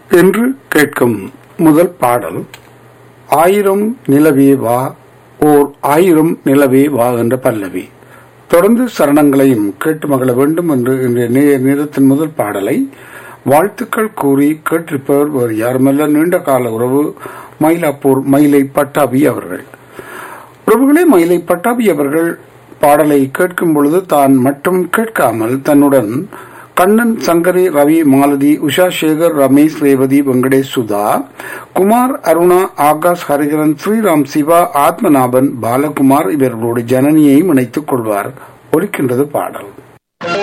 என்று கேட்கும் முதல் பாடல் ஆயிரம் நிலவே வா ஓர் ஆயிரம் நிலவே வா என்ற பல்லவி தொடர்ந்து சரணங்களையும் கேட்டு மகள வேண்டும் என்று இன்றைய நேரத்தின் முதல் பாடலை வாழ்த்துக்கள் கூறி கேட்டிருப்பவர் வேறு யாருமல்ல நீண்ட கால உறவு மயிலாப்பூர் மயிலை பட்டாபி அவர்கள் உறவுகளே மயிலை பட்டாபி அவர்கள் பாடலை கேட்கும் பொழுது தான் மட்டும் கேட்காமல் தன்னுடன் கண்ணன் சங்கரி ரவி மாலதி உஷா சேகர் ரமேஷ் ரேவதி வெங்கடேஷ் சுதா குமார் அருணா ஆகாஷ் ஹரிகரன் ஸ்ரீராம் சிவா ஆத்மநாபன் பாலகுமார் இவர்களோடு ஜனனியையும் இணைத்துக் கொள்வார் ஒலிக்கின்றது பாடல்